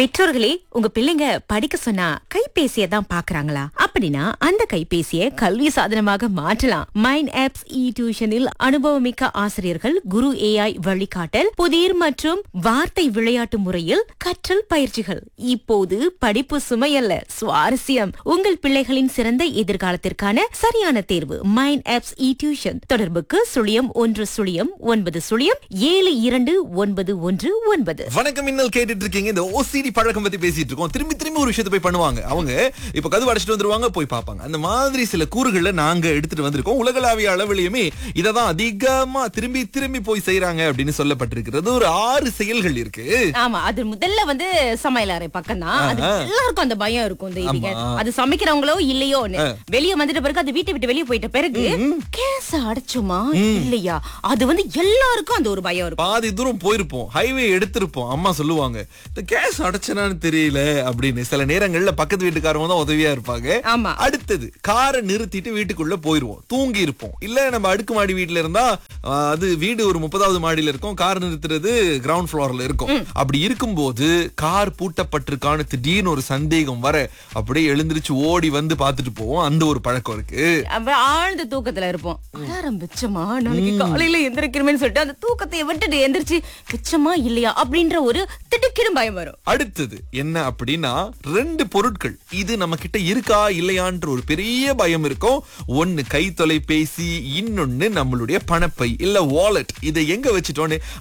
பெற்றோர்களே உங்க பிள்ளைங்க படிக்க சொன்னா கைபேசியை தான் பாக்குறாங்களா அப்படின்னா அந்த கைபேசியை கல்வி சாதனமாக மாற்றலாம் மைண்ட் ஆப்ஸ் இ டியூஷனில் அனுபவமிக்க ஆசிரியர்கள் குரு ஏஐ வழிகாட்டல் புதிர் மற்றும் வார்த்தை விளையாட்டு முறையில் கற்றல் பயிற்சிகள் இப்போது படிப்பு சுமையல்ல சுவாரஸ்யம் உங்கள் பிள்ளைகளின் சிறந்த எதிர்காலத்திற்கான சரியான தேர்வு மைண்ட் ஆப்ஸ் இ டியூஷன் தொடர்புக்கு சுழியம் ஒன்று சுழியம் ஒன்பது சுழியம் ஏழு இரண்டு ஒன்பது ஒன்று ஒன்பது வணக்கம் இன்னல் கேட்டுட்டு இருக்கீங்க இந்த ஓசிடி பழக்கம் பத்தி பேசிட்டு இருக்கோம் திரும்பி திரும்பி ஒரு விஷயத்தை போய் பண்ணுவாங்க அவங்க இப்ப கதவு அடைச்சிட்டு வந்துருவாங்க போய் பார்ப்பாங்க அந்த மாதிரி சில கூறுகளை நாங்க எடுத்துட்டு வந்திருக்கோம் உலகளாவிய அளவிலையுமே இததான் அதிகமா திரும்பி திரும்பி போய் செய்யறாங்க அப்படின்னு சொல்லப்பட்டிருக்கிறது ஒரு ஆறு செயல்கள் இருக்கு ஆமா அது முதல்ல வந்து சமையல் அறை பக்கம் தான் அது எல்லாருக்கும் அந்த பயம் இருக்கும் இந்த இதுங்க ஆமா. அது சமைக்கிறவங்களோ இல்லையோன்னு வெளிய வந்துட்ட பிறகு அது வீட்டை விட்டு வெளிய போயிட்ட பிறகு கேஸ் அடைச்சுமா இல்லையா அது வந்து எல்லாருக்கும் அந்த ஒரு பயம் இருக்கும் பாதி தூரம் போயிருப்போம் ஹைவே எடுத்திருப்போம் அம்மா சொல்லுவாங்க இந்த கேஸ் அடைச்சனான்னு தெரியல அப்படின்னு சில நேரங்கள்ல பக்கத்து வீட்டுக்காரங்க தான் உதவியா இருப்பாங்க ஆமா. அடுத்தது காரை நிறுத்திட்டு வீட்டுக்குள்ள போயிருவோம் தூங்கி இருப்போம் இல்ல நம்ம அடுக்குமாடி வீட்டுல இருந்தா ஆ, அது வீடு ஒரு முப்பதாவது மாடியில இருக்கும் கார் நிறுத்துறது கிரவுண்ட் ஃப்ளோர்ல இருக்கும் அப்படி இருக்கும்போது கார் பூட்டப்பட்டிருக்கான்னு திடீர்னு ஒரு சந்தேகம் வர அப்படியே எழுந்திருச்சு ஓடி வந்து பார்த்துட்டு போவோம் அந்த ஒரு பழக்கம் இருக்கு அப்ப ஆழ்ந்த தூக்கத்துல இருப்போம் அலாரம் வச்சமா நாளைக்கு காலையில எந்திரிக்கிறோமே சொல்லிட்டு அந்த தூக்கத்தை விட்டுட்டு எந்திரிச்சு வச்சமா இல்லையா அப்படின்ற ஒரு திடுக்கிடும் பயம் வரும் அடுத்தது என்ன அப்படின்னா ரெண்டு பொருட்கள் இது நம்ம கிட்ட இருக்கா இல்லையான்ற ஒரு பெரிய பயம் இருக்கும் ஒன்னு கை தொலைபேசி இன்னொன்னு நம்மளுடைய பணப்பை இல்ல வாலெட் இதை எங்க வச்சுட்டோன்னு